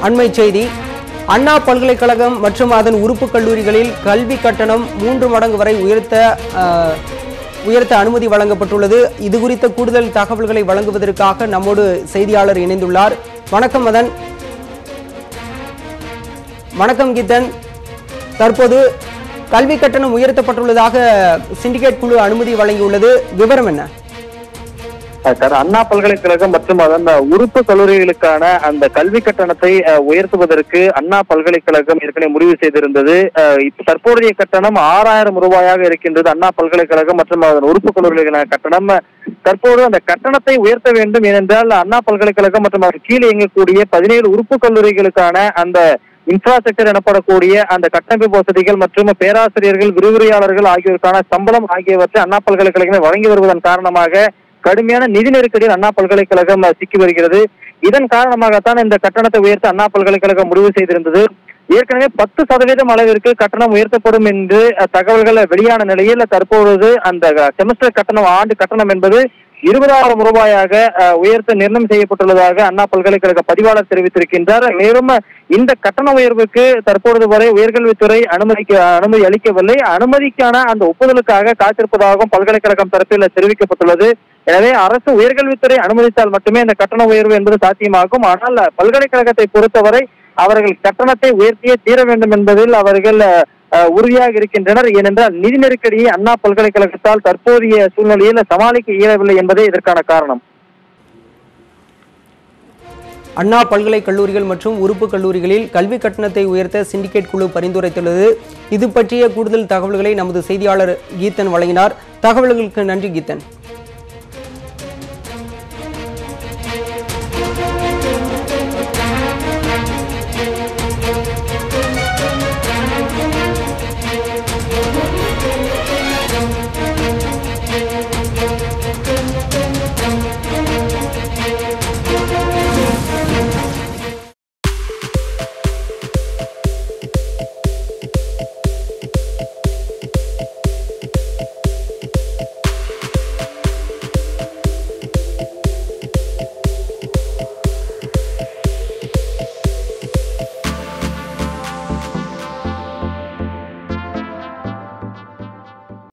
அண்மை செய்தி அண்ணா பல்கலைக்கழகம் மற்றும் அதன் உறுப்பு கல்லூரிகளில் கல்வி கட்டணம் மூன்று மடங்கு வரை உயர்த்த அஹ், உயர்த்த அனுமதி வழங்கப்பட்டுள்ளது இது குறித்த கூடுதல் தகவல்களை வழங்குவதற்காக நம்மோடு செய்தியாளர் இணைந்துள்ளார் வணக்கம் மதன் வணக்கம் கீதன் தற்போது கல்வி கட்டணம் உயர்த்தப்பட்டுள்ளதாக சிண்டிகேட் குழு அனுமதி வழங்கியுள்ளது விவரம் என்ன சார் அண்ணா பல்கலைக்கழகம் மற்றும் அதன் உறுப்பு கல்லூரிகளுக்கான அந்த கல்வி கட்டணத்தை அஹ், உயர்த்துவதற்கு அண்ணா பல்கலைக்கழகம் ஏற்கனவே முடிவு செய்திருந்தது அஹ், இப்ப தற்போதைய கட்டணம் ஆறாயிரம் ரூபாயாக இருக்கின்றது அண்ணா பல்கலைக்கழகம் மற்றும் அதன் உறுப்பு கல்லூரிகளுக்கான கட்டணம் தற்போது அந்த கட்டணத்தை உயர்த்த வேண்டும் ஏனென்றால் அண்ணா பல்கலைக்கழகம் மற்றும் அதன் கீழே இயங்கக்கூடிய பதினேழு உறுப்பு கல்லூரிகளுக்கான அந்த இன்ஃப்ராஸ்ட்ரக்சர் எனப்படக்கூடிய அந்த கட்டமைப்பு வசதிகள் மற்றும் பேராசிரியர்கள் விரிவுரையாளர்கள் ஆகியோருக்கான சம்பளம் ஆகியவற்றை அண்ணா பல்கலைக்கழகமே வழங்கி வருவதன் காரணமாக கடுமையான நிதி நெருக்கடியில் அண்ணா பல்கலைக்கழகம் அஹ், சிக்கி வருகிறது இதன் காரணமாகத்தான் இந்த கட்டணத்தை உயர்த்த அண்ணா பல்கலைக்கழகம் முடிவு செய்திருந்தது ஏற்கனவே பத்து சதவீதம் அளவிற்கு கட்டணம் உயர்த்தப்படும் என்று அஹ், தகவல்கள் வெளியான நிலையில் தற்பொழுது அந்த அஹ், செமஸ்டர் கட்டணம் ஆண்டு கட்டணம் என்பது இருபதாயிரம் ரூபாயாக அஹ், உயர்த்த நிர்ணயம் செய்யப்பட்டுள்ளதாக அண்ணா பல்கலைக்கழக பதிவாளர் தெரிவித்திருக்கின்றார் மேலும் இந்த கட்டண உயர்வுக்கு தற்பொழுது வரை உயர்கல்வித்துறை அனுமதிக்க அனுமதி அளிக்கவில்லை அனுமதிக்கான அந்த ஒப்புதலுக்காக காத்திருப்பதாகவும் பல்கலைக்கழகம் தரப்பில் தெரிவிக்கப்பட்டுள்ளது எனவே அரசு உயர்கல்வித்துறை அனுமதித்தால் மட்டுமே இந்த கட்டண உயர்வு என்பது சாத்தியமாகும் ஆனால் பல்கலைக்கழகத்தை பொறுத்தவரை அவர்கள் கட்டணத்தை உயர்த்தியே தீர வேண்டும் என்பதில் அவர்கள் அஹ், உறுதியாக இருக்கின்றனர் ஏனென்றால் நிதி நெருக்கடியை அண்ணா பல்கலைக்கழகத்தால் தற்போதைய சூழ்நிலையில் சமாளிக்க இயலவில்லை என்பதே இதற்கான காரணம் அண்ணா பல்கலைக் கல்லூரிகள் மற்றும் உறுப்பு கல்லூரிகளில் கல்வி கட்டணத்தை உயர்த்த சிண்டிகேட் குழு பரிந்துரைத்துள்ளது இது பற்றிய கூடுதல் தகவல்களை நமது செய்தியாளர் கீதன் வழங்கினார் தகவல்களுக்கு நன்றி கீதன்